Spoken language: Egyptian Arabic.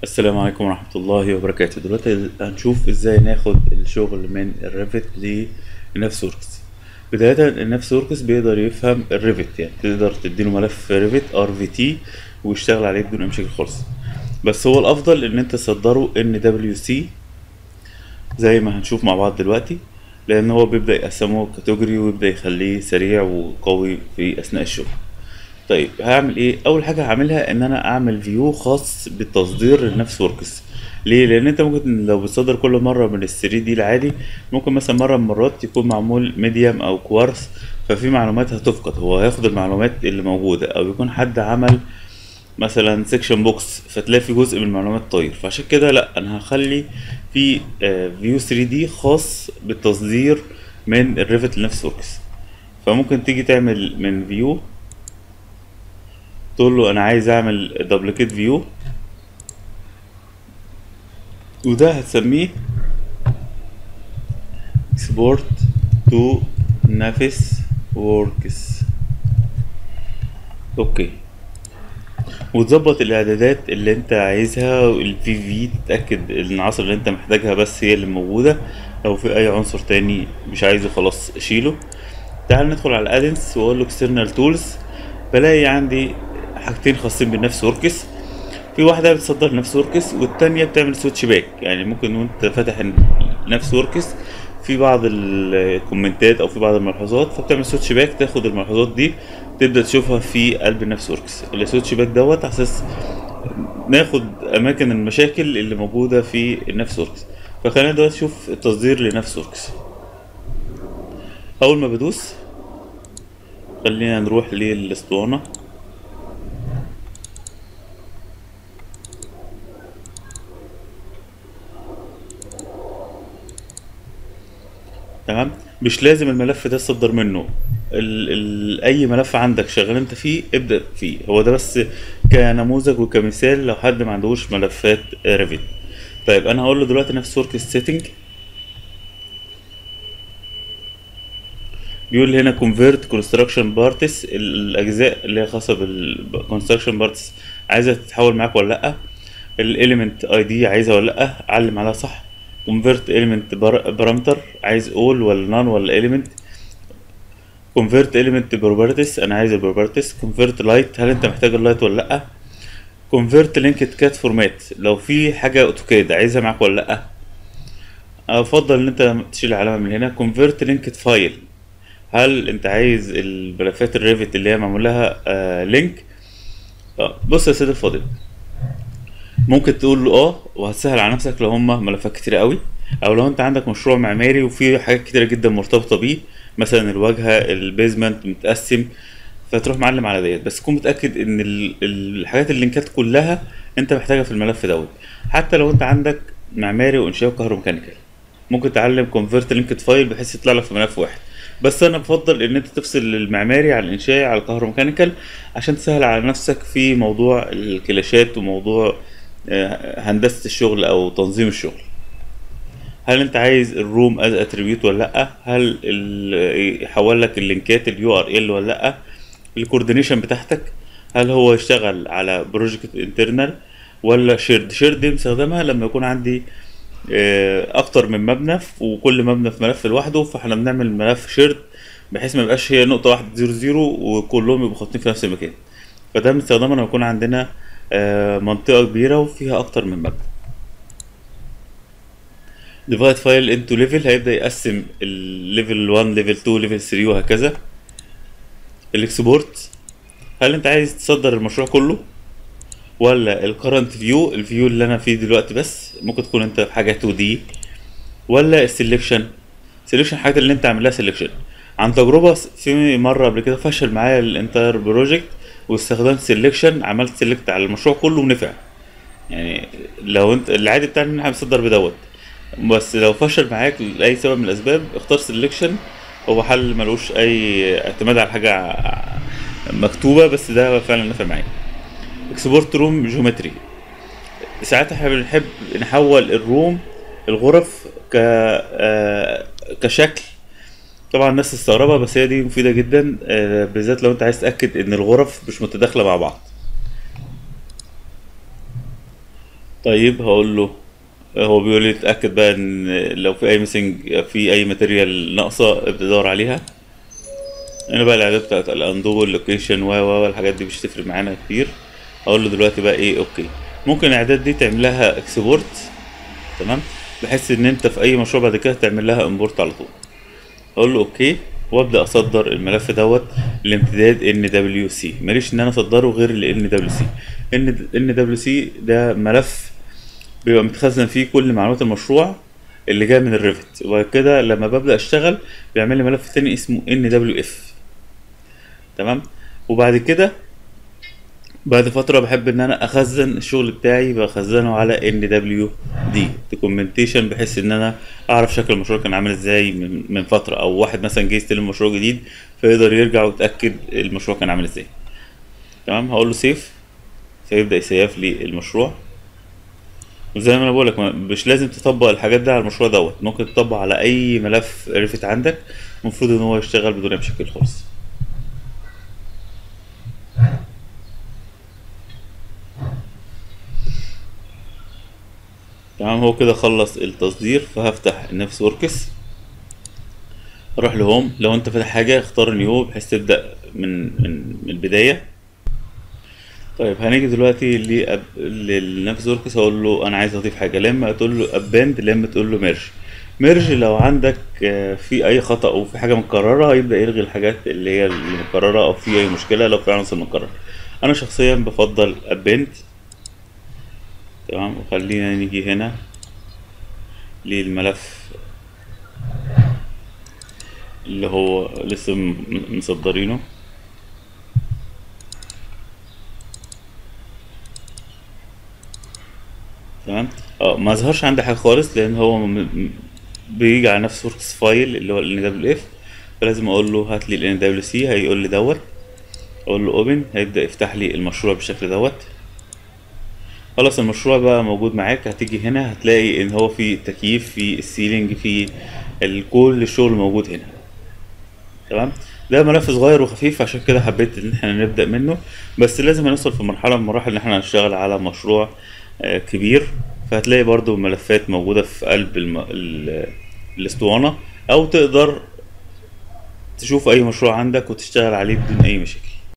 السلام عليكم ورحمة الله وبركاته دلوقتي هنشوف ازاي ناخد الشغل من الريفت لنفس وركس بداية النفس وركس بيقدر يفهم الريفت يعني تقدر تديله ملف ريفت ار في تي ويشتغل عليه بدون اي مشاكل خالص بس هو الافضل ان انت تصدره ان دبليو سي زي ما هنشوف مع بعض دلوقتي لان هو بيبدأ يقسمه كاتيجوري ويبدأ يخليه سريع وقوي في اثناء الشغل طيب هعمل ايه اول حاجه هعملها ان انا اعمل فيو خاص بالتصدير لنفس وركس ليه لان انت ممكن لو بتصدر كل مره من ال 3 دي العادي ممكن مثلا مره من المرات يكون معمول ميديم او كوارث ففي معلومات هتفقد هو هياخد المعلومات اللي موجوده او يكون حد عمل مثلا سيكشن بوكس فتلاقي في جزء من المعلومات طاير فعشان كده لا انا هخلي في فيو 3 دي خاص بالتصدير من الريفت لنفس وركس فممكن تيجي تعمل من فيو تقول له انا عايز اعمل دبليكيت فيو وده هتسميه export to نافس وركس اوكي وتظبط الاعدادات اللي انت عايزها الفي في تتاكد ان العناصر اللي انت محتاجها بس هي اللي موجوده لو في اي عنصر تاني مش عايزه خلاص شيله تعال ندخل على ادنس واقول له external tools بلاقي عندي حاجتين خاصين بالنفس وركس في واحدة بتصدر نفس وركس والتانية بتعمل سويتش باك يعني ممكن وانت فاتح نفس وركس في بعض الكومنتات او في بعض الملحوظات فبتعمل سويتش باك تاخد الملحوظات دي تبدا تشوفها في قلب نفس وركس السويتش باك دوت على اساس ناخد اماكن المشاكل اللي موجوده في النفس وركس فخلينا دلوقتي نشوف التصدير لنفس وركس اول ما بدوس خلينا نروح للاسطوانه تمام مش لازم الملف ده تصدر منه ال ال اي ملف عندك شغال انت فيه ابدا فيه هو ده بس كنموذج وكمثال لو حد ما عندهوش ملفات ريفيت طيب انا هقول له دلوقتي نفس ورك سيتنج بيقول هنا convert construction parts الاجزاء اللي هي خاصه بالconstruction parts عايزه تتحول معاك ولا لا الاليمنت اي دي عايزها ولا لا علم عليها صح convert element parameter عايز all ولا none ولا element convert element properties انا عايز البروبرتيز convert light هل انت محتاج اللايت ولا لا convert linked cat format لو في حاجه اوتوكاد عايزها معاك ولا لا افضل ان انت تشيل العلامه من هنا convert linked file هل انت عايز الملفات الريفت اللي هي معمول لها آه لينك آه بص يا سيدي الفاضل ممكن تقول له اه وهتسهل على نفسك لو هما ملفات كتير قوي او لو انت عندك مشروع معماري وفي حاجات كتيره جدا مرتبطه بيه مثلا الواجهه البيزمنت متقسم فتروح معلم على ديت بس تكون متاكد ان الحاجات اللينكات كلها انت محتاجها في الملف دوت حتى لو انت عندك معماري وانشاء وكهروميكانيكال ممكن تعلم كونفرت لينكد فايل بحيث يطلع لك في ملف واحد بس انا بفضل ان انت تفصل المعماري على الانشائي على الكهروميكانيكال عشان تسهل على نفسك في موضوع الكلاشات وموضوع هندسه الشغل او تنظيم الشغل هل انت عايز الروم از اتريبيوت ولا لا هل يحول لك اللينكات اليو ار ال ولا لا الكوردينيشن بتاعتك هل هو يشتغل على بروجكت انترنال ولا شيرد شيرد دي بستخدمها لما يكون عندي اكتر من مبنى وكل مبنى في ملف لوحده فاحنا بنعمل ملف شيرد بحيث ما يبقاش هي نقطه واحده زيرو زيرو وكلهم يبقوا خاطين في نفس المكان فده بنستخدمه لما يكون عندنا منطقة كبيرة وفيها أكتر من مبنى ديفايد فايل انتو ليفل هيبدأ يقسم الليفل 1 ليفل 2 ليفل 3 وهكذا الاكسبورت هل انت عايز تصدر المشروع كله ولا الكرنت فيو الفيو اللي انا فيه دلوقتي بس ممكن تكون انت في حاجة 2 دي ولا السلكشن سلكشن الحاجات اللي انت عاملها سلكشن عن تجربة في مرة قبل كده فشل معايا الانتاير بروجكت واستخدمت سيلكشن عملت سيلكت على المشروع كله ونفع يعني لو انت العادي بتاعنا ان احنا بنصدر بدوت بس لو فشل معاك لاي سبب من الاسباب اختار سيلكشن هو حل ملوش اي اعتماد على حاجه مكتوبه بس ده فعلا نفع معايا اكسبورت روم جيومتري ساعات احنا بنحب نحول الروم الغرف ك آه كشكل طبعا الناس تستغربها بس هي دي مفيدة جدا آه، بالذات لو انت عايز تأكد ان الغرف مش متداخلة مع بعض طيب هقول له هو بيقول لي اتاكد بقى ان لو في اي ميسنج في اي ماتيريال ناقصه ابدا دور عليها هنا بقى الاعداد بتاعت الاندو اللوكيشن و و الحاجات دي مش هتفرق معانا كتير اقول له دلوقتي بقى ايه اوكي ممكن الاعداد دي تعمل لها اكسبورت تمام بحيث ان انت في اي مشروع بعد كده تعمل لها امبورت على طول اقول له اوكي وابدا اصدر الملف دوت لامتداد ان دبليو سي ماليش ان انا اصدره غير ل ان دبليو سي ان ان دبليو سي ده ملف بيبقى متخزن فيه كل معلومات المشروع اللي جايه من الريفت وبعد كده لما ببدا اشتغل بيعمل لي ملف تاني اسمه ان دبليو اف تمام وبعد كده بعد فتره بحب ان انا اخزن الشغل بتاعي بخزنه على ان دبليو دي دوكيومنتيشن بحيث ان انا اعرف شكل المشروع كان عامل ازاي من, من فتره او واحد مثلا جه يستلم مشروع جديد فيقدر يرجع ويتاكد المشروع كان عامل ازاي تمام هقول له سيف فيبدا يسيف لي المشروع وزي ما انا بقول لك مش لازم تطبق الحاجات دي على المشروع دوت ممكن تطبق على اي ملف ريفت عندك المفروض ان هو يشتغل بدون اي مشاكل خالص تمام هو كده خلص التصدير فهفتح نفس وركس اروح لهوم لو انت فاتح حاجه اختار نيو بحيث تبدا من من, من البدايه طيب هنيجي دلوقتي لأب... للنفس وركس اقول له انا عايز اضيف حاجه لما تقول له اباند لما تقول له ميرج ميرج لو عندك في اي خطا او في حاجه متكرره هيبدا يلغي الحاجات اللي هي المكرره او في اي مشكله لو في عنصر مكرر انا شخصيا بفضل اباند تمام وخلينا نيجي هنا للملف اللي هو لسه مصدرينه تمام اه ما ظهرش عندي حاجه خالص لان هو م... بيجي على نفس وركس فايل اللي هو ال دبليو اف فلازم اقول له هات لي ال دبليو سي هيقول لي دوت اقول له اوبن هيبدا يفتح لي المشروع بالشكل دوت خلاص المشروع بقى موجود معاك هتيجي هنا هتلاقي ان هو في تكييف في السيلينج في كل الشغل موجود هنا تمام ده ملف صغير وخفيف عشان كده حبيت ان احنا نبدا منه بس لازم نوصل في مرحله من المراحل ان احنا نشتغل على مشروع كبير فهتلاقي برضو ملفات موجودة في قلب الم... ال... الاسطوانة او تقدر تشوف اي مشروع عندك وتشتغل عليه بدون اي مشاكل